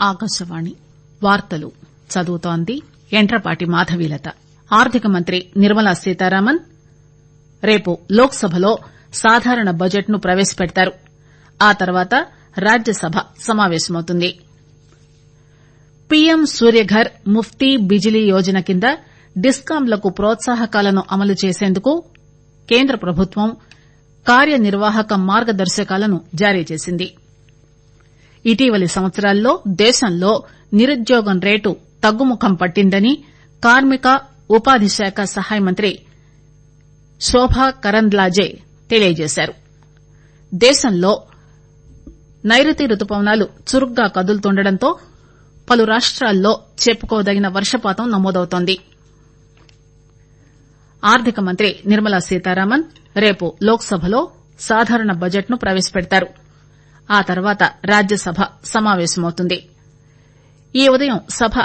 ఆకాశవాణి వార్తలు చదువుతోంది యంట్రపాటి మాధవీలత ఆర్థిక మంత్రి నిర్మలా సీతారామన్ రేపు లోక్ సభలో సాధారణ బడ్జెట్ ను ప్రవేశపెడతారు ఆ తర్వాత రాజ్యసభ సమావేశమవుతుంది పీఎం సూర్యఘర్ ముఫ్తీ బిజిలీ యోజన కింద డిస్కాంలకు ప్రోత్సాహకాలను అమలు చేసేందుకు కేంద్ర ప్రభుత్వం కార్యనిర్వాహక మార్గదర్శకాలను జారీ చేసింది ఇటీవలి సంవత్సరాల్లో దేశంలో నిరుద్యోగం రేటు తగ్గుముఖం పట్టిందని కార్మిక ఉపాధి శాఖ సహాయ మంత్రి శోభా కరంద్లాజే తెలియజేశారు దేశంలో నైరుతి రుతుపవనాలు చురుగ్గా కదులుతుండటంతో పలు రాష్టాల్లో చెప్పుకోదగిన వర్షపాతం నమోదవుతోంది ఆర్థిక మంత్రి నిర్మలా సీతారామన్ రేపు లోక్ సభలో సాధారణ బడ్జెట్ ను ప్రవేశపెడతారు ఆ తర్వాత రాజ్యసభ సమావేశమవుతుంది ఈ ఉదయం సభ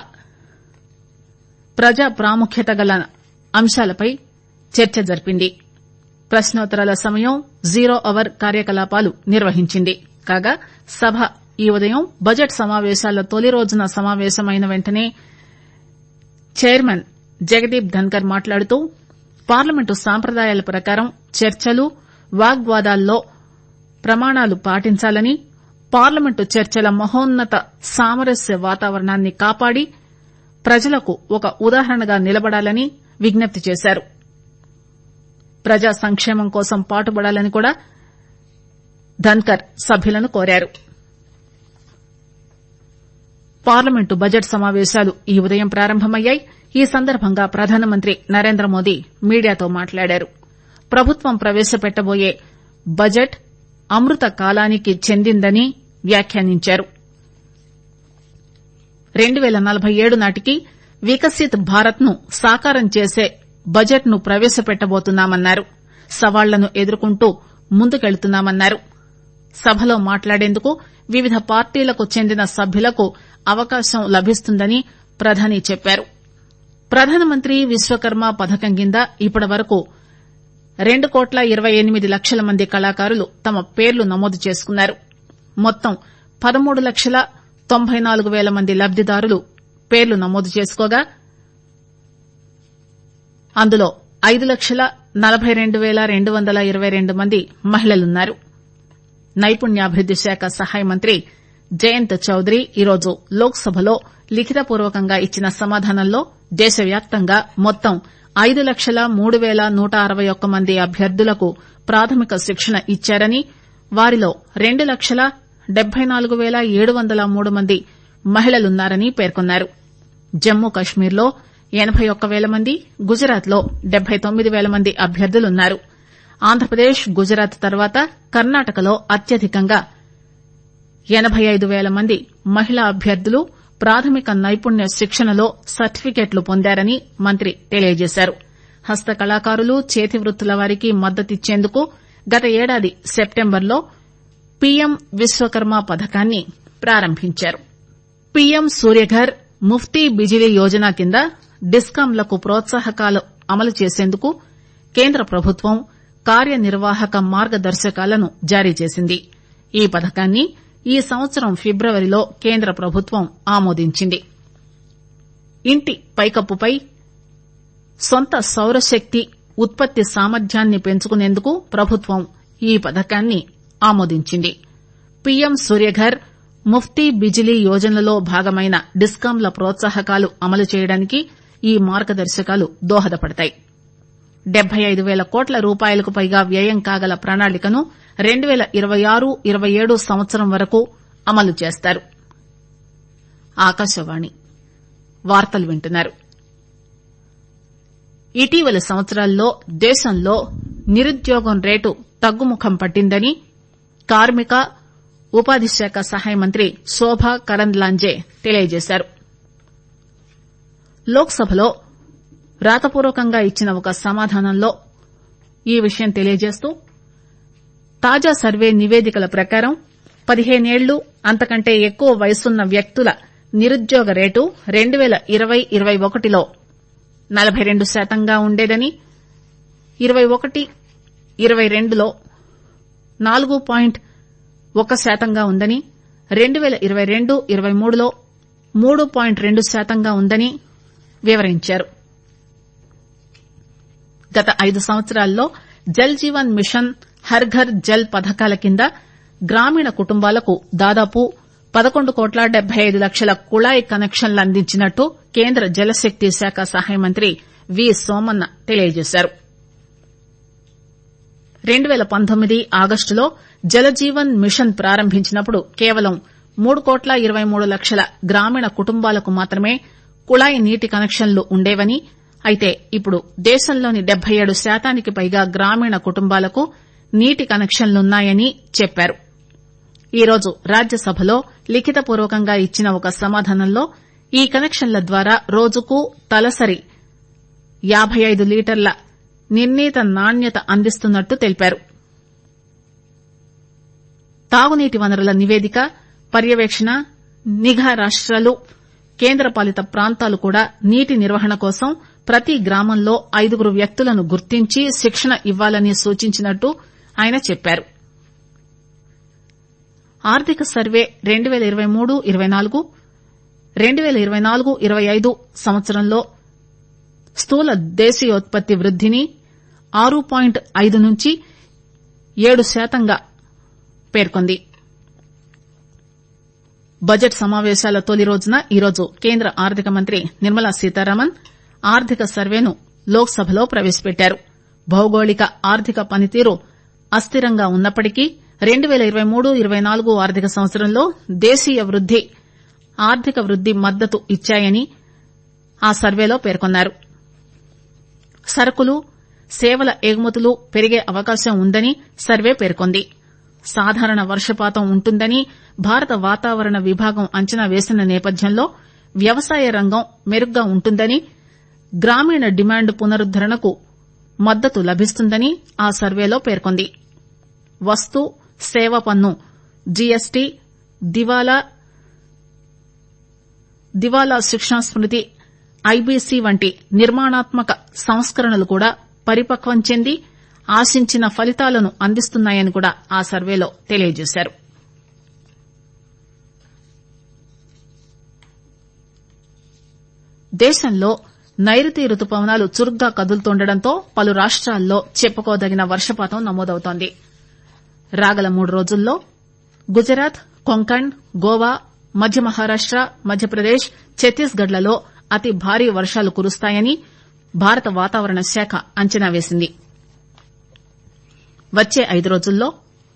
ప్రజా ప్రాముఖ్యత గల అంశాలపై చర్చ జరిపింది ప్రశ్నోత్తరాల సమయం జీరో అవర్ కార్యకలాపాలు నిర్వహించింది కాగా సభ ఈ ఉదయం బడ్జెట్ సమావేశాల తొలి రోజున సమావేశమైన వెంటనే చైర్మన్ జగదీప్ ధన్కర్ మాట్లాడుతూ పార్లమెంటు సాంప్రదాయాల ప్రకారం చర్చలు వాగ్వాదాల్లో ప్రమాణాలు పాటించాలని పార్లమెంటు చర్చల మహోన్నత సామరస్య వాతావరణాన్ని కాపాడి ప్రజలకు ఒక ఉదాహరణగా నిలబడాలని విజ్ఞప్తి చేశారు ప్రజా సంక్షేమం కోసం పాటుపడాలని కూడా ధన్కర్ సభ్యులను కోరారు పార్లమెంటు బడ్జెట్ సమావేశాలు ఈ ఉదయం ప్రారంభమయ్యాయి ఈ సందర్భంగా ప్రధానమంత్రి నరేంద్రమోదీ మీడియాతో మాట్లాడారు ప్రభుత్వం ప్రవేశపెట్టబోయే బడ్జెట్ అమృత కాలానికి చెందిందని వ్యాఖ్యానించారు రెండు పేల నలబై ఏడు నాటికి వికసిత్ భారత్ ను సాకారం చేసే బడ్జెట్ ను ప్రవేశపెట్టబోతున్నామన్నారు సవాళ్లను ఎదుర్కొంటూ ముందుకెళ్తున్నామన్నారు సభలో మాట్లాడేందుకు వివిధ పార్టీలకు చెందిన సభ్యులకు అవకాశం లభిస్తుందని ప్రధాని చెప్పారు ప్రధానమంత్రి విశ్వకర్మ పథకం కింద ఇప్పటివరకు రెండు కోట్ల ఇరవై ఎనిమిది లక్షల మంది కళాకారులు తమ పేర్లు నమోదు చేసుకున్నారు మొత్తం పదమూడు లక్షల తొంభై నాలుగు పేల మంది లబ్దిదారులు పేర్లు నమోదు చేసుకోగా అందులో ఐదు లక్షల నలబై రెండు పేల రెండు వందల ఇరవై రెండు మంది మహిళలున్నారు నైపుణ్యాభివృద్ది శాఖ సహాయ మంత్రి జయంత్ చౌదరి ఈరోజు లోక్ సభలో లిఖితపూర్వకంగా ఇచ్చిన సమాధానంలో దేశవ్యాప్తంగా మొత్తం ఐదు లక్షల మూడు పేల నూట అరవై ఒక్క మంది అభ్యర్థులకు ప్రాథమిక శిక్షణ ఇచ్చారని వారిలో రెండు లక్షల డెబ్బై నాలుగు పేల ఏడు వందల మూడు మంది మహిళలున్నారని పేర్కొన్నారు జమ్మూ కశ్మీర్లో ఎనబై ఒక్క పేల మంది గుజరాత్ లో డెబ్బై తొమ్మిది పేల మంది అభ్యర్థులున్నారు ఆంధ్రప్రదేశ్ గుజరాత్ తర్వాత కర్ణాటకలో అత్యధికంగా ఎనబై ఐదు పేల మంది మహిళా అభ్యర్థులు ప్రాథమిక నైపుణ్య శిక్షణలో సర్టిఫికెట్లు పొందారని మంత్రి తెలియజేశారు హస్తకళాకారులు చేతివృత్తుల వారికి మద్దతిచ్చేందుకు గత ఏడాది సెప్టెంబర్లో పీఎం విశ్వకర్మ పథకాన్ని ప్రారంభించారు పీఎం సూర్యఘర్ ముఫ్తీ బిజిలీ యోజన కింద డిస్కాంలకు ప్రోత్సాహకాలు అమలు చేసేందుకు కేంద్ర ప్రభుత్వం కార్యనిర్వాహక మార్గదర్శకాలను జారీ చేసింది ఈ పథకాన్ని ఈ సంవత్సరం ఫిబ్రవరిలో కేంద్ర ప్రభుత్వం ఆమోదించింది ఇంటి పైకప్పుపై సొంత సౌరశక్తి ఉత్పత్తి సామర్థ్యాన్ని పెంచుకునేందుకు ప్రభుత్వం ఈ పథకాన్ని ఆమోదించింది పీఎం సూర్యఘర్ ముఫ్తీ బిజిలీ యోజనలో భాగమైన డిస్కాంల ప్రోత్సాహకాలు అమలు చేయడానికి ఈ మార్గదర్శకాలు దోహదపడతాయి డెబ్బై ఐదు పేల కోట్ల రూపాయలకు పైగా వ్యయం కాగల ప్రణాళికను రెండు పేల ఇరవై ఆరు ఇరవై ఏడు సంవత్సరం వరకు అమలు చేస్తారు ఆకాశవాణి వార్తలు వింటున్నారు ఇటీవలి సంవత్సరాల్లో దేశంలో నిరుద్యోగం రేటు తగ్గుముఖం పట్టిందని కార్మిక ఉపాధి శాఖ సహాయ మంత్రి శోభా కరంద్లాంజే తెలియజేశారు లోక్ సభలో రాతపూర్వకంగా ఇచ్చిన ఒక సమాధానంలో ఈ విషయం తెలియజేస్తూ తాజా సర్వే నివేదికల ప్రకారం పదిహేనేళ్లు అంతకంటే ఎక్కువ వయసున్న వ్యక్తుల నిరుద్యోగ రేటు రెండు పేల ఇరవై ఇరవై ఒకటిలో నలబై రెండు శాతంగా ఉండేదని ఇరవై ఒకటి ఇరవై రెండులో నాలుగు పాయింట్ ఒక శాతంగా ఉందని రెండు పేల ఇరవై రెండు ఇరవై మూడులో మూడు పాయింట్ రెండు శాతంగా ఉందని వివరించారు గత ఐదు సంవత్సరాల్లో జల్ జీవన్ మిషన్ హర్ ఘర్ జల్ పథకాల కింద గ్రామీణ కుటుంబాలకు దాదాపు పదకొండు కోట్ల డెబ్బై ఐదు లక్షల కుళాయి కనెక్షన్లు అందించినట్టు కేంద్ర జలశక్తి శాఖ సహాయ మంత్రి వి సోమన్న తెలియజేశారు రెండు పేల పంతొమ్మిది ఆగస్టులో జలజీవన్ మిషన్ ప్రారంభించినప్పుడు కేవలం మూడు కోట్ల ఇరవై మూడు లక్షల గ్రామీణ కుటుంబాలకు మాత్రమే కుళాయి నీటి కనెక్షన్లు ఉండేవని అయితే ఇప్పుడు దేశంలోని డెబ్బై ఏడు శాతానికి పైగా గ్రామీణ కుటుంబాలకు నీటి కనెక్షన్లున్నాయని చెప్పారు ఈరోజు రాజ్యసభలో లిఖితపూర్వకంగా ఇచ్చిన ఒక సమాధానంలో ఈ కనెక్షన్ల ద్వారా రోజుకు తలసరి యాబై ఐదు లీటర్ల నిర్ణీత నాణ్యత అందిస్తున్నట్టు తెలిపారు తాగునీటి వనరుల నివేదిక పర్యవేక్షణ నిఘా రాష్టాలు కేంద్రపాలిత ప్రాంతాలు కూడా నీటి నిర్వహణ కోసం ప్రతి గ్రామంలో ఐదుగురు వ్యక్తులను గుర్తించి శిక్షణ ఇవ్వాలని సూచించినట్టు ఆయన చెప్పారు ఆర్థిక సర్వే రెండు పేల ఇరవై మూడు ఇరవై నాలుగు రెండు పేల ఇరవై నాలుగు ఇరవై ఐదు సంవత్సరంలో స్థూల దేశీయోత్పత్తి వృద్దిని ఆరు పాయింట్ ఐదు నుంచి ఏడు శాతంగా పేర్కొంది బడ్జెట్ సమావేశాల తొలి రోజున ఈరోజు కేంద్ర ఆర్థిక మంత్రి నిర్మలా సీతారామన్ ఆర్థిక సర్వేను లోక్ సభలో ప్రవేశపెట్టారు భౌగోళిక ఆర్థిక పనితీరు అస్థిరంగా ఉన్నప్పటికీ రెండు పేల ఇరవై మూడు ఇరవై నాలుగు ఆర్థిక సంవత్సరంలో దేశీయ వృద్ది ఆర్థిక వృద్ది మద్దతు ఇచ్చాయని ఆ సర్వేలో పేర్కొన్నారు సరకులు సేవల ఎగుమతులు పెరిగే అవకాశం ఉందని సర్వే పేర్కొంది సాధారణ వర్షపాతం ఉంటుందని భారత వాతావరణ విభాగం అంచనా వేసిన నేపథ్యంలో వ్యవసాయ రంగం మెరుగ్గా ఉంటుందని గ్రామీణ డిమాండ్ పునరుద్దరణకు మద్దతు లభిస్తుందని ఆ సర్వేలో పేర్కొంది వస్తు సేవ పన్ను జీఎస్టీ దివాలా దివాలా శిక్షణ స్మృతి ఐబీసీ వంటి నిర్మాణాత్మక సంస్కరణలు కూడా పరిపక్వం చెంది ఆశించిన ఫలితాలను అందిస్తున్నాయని కూడా ఆ సర్వేలో తెలియజేశారు దేశంలో నైరుతి రుతుపవనాలు చురుగ్గా కదులుతుండటంతో పలు రాష్టాల్లో చెప్పుకోదగిన వర్షపాతం నమోదవుతోంది రాగల మూడు రోజుల్లో గుజరాత్ కొంకణ్ గోవా మధ్య మహారాష్ట మధ్యప్రదేశ్ ఛత్తీస్ గఢ్ లలో అతి భారీ వర్షాలు కురుస్తాయని భారత వాతావరణ శాఖ అంచనా వేసింది వచ్చే ఐదు రోజుల్లో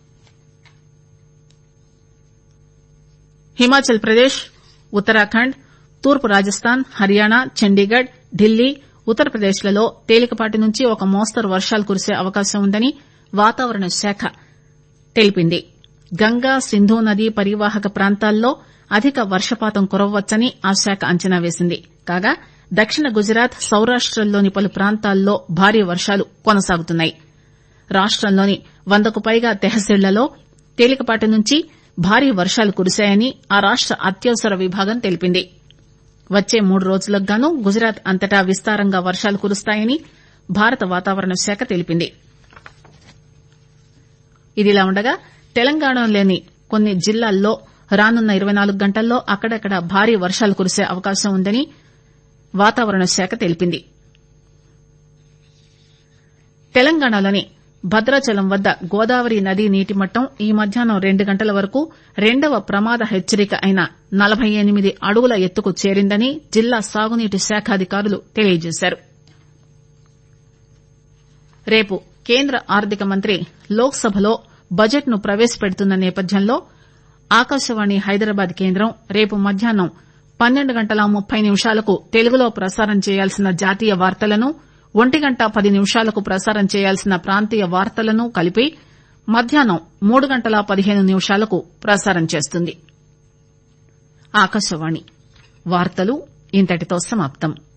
హిమాచల్ ప్రదేశ్ ఉత్తరాఖండ్ తూర్పు రాజస్థాన్ హర్యానా చండీగఢ్ ఢిల్లీ ఉత్తరప్రదేశ్ లలో తేలికపాటి నుంచి ఒక మోస్తరు వర్షాలు కురిసే అవకాశం ఉందని వాతావరణ శాఖ తెలిపింది గంగా సింధు నదీ పరివాహక ప్రాంతాల్లో అధిక వర్షపాతం కురవవచ్చని ఆ శాఖ అంచనా వేసింది కాగా దక్షిణ గుజరాత్ సౌరాష్టల్లోని పలు ప్రాంతాల్లో భారీ వర్షాలు కొనసాగుతున్నాయి రాష్టంలోని వందకు పైగా తెహసీళ్లలో తేలికపాటి నుంచి భారీ వర్షాలు కురిశాయని ఆ రాష్ట అత్యవసర విభాగం తెలిపింది వచ్చే మూడు రోజులకు గాను గుజరాత్ అంతటా విస్తారంగా వర్షాలు కురుస్తాయని భారత వాతావరణ శాఖ తెలిపింది ఇదిలా ఉండగా తెలంగాణలోని కొన్ని జిల్లాల్లో రానున్న ఇరవై నాలుగు గంటల్లో అక్కడక్కడ భారీ వర్షాలు కురిసే అవకాశం ఉందని వాతావరణ శాఖ తెలిపింది తెలంగాణలోని భద్రాచలం వద్ద గోదావరి నదీ నీటి మట్టం ఈ మధ్యాహ్నం రెండు గంటల వరకు రెండవ ప్రమాద హెచ్చరిక అయిన నలబై ఎనిమిది అడుగుల ఎత్తుకు చేరిందని జిల్లా సాగునీటి శాఖ అధికారులు తెలియజేశారు రేపు కేంద్ర ఆర్థిక మంత్రి లోక్ సభలో బడ్జెట్ ను ప్రవేశపెడుతున్న నేపథ్యంలో ఆకాశవాణి హైదరాబాద్ కేంద్రం రేపు మధ్యాహ్నం పన్నెండు గంటల ముప్పై నిమిషాలకు తెలుగులో ప్రసారం చేయాల్సిన జాతీయ వార్తలను ఒంటి గంట పది నిమిషాలకు ప్రసారం చేయాల్సిన ప్రాంతీయ వార్తలను కలిపి మధ్యాహ్నం మూడు గంటల పదిహేను నిమిషాలకు ప్రసారం చేస్తుంది ఆకాశవాణి వార్తలు ఇంతటితో సమాప్తం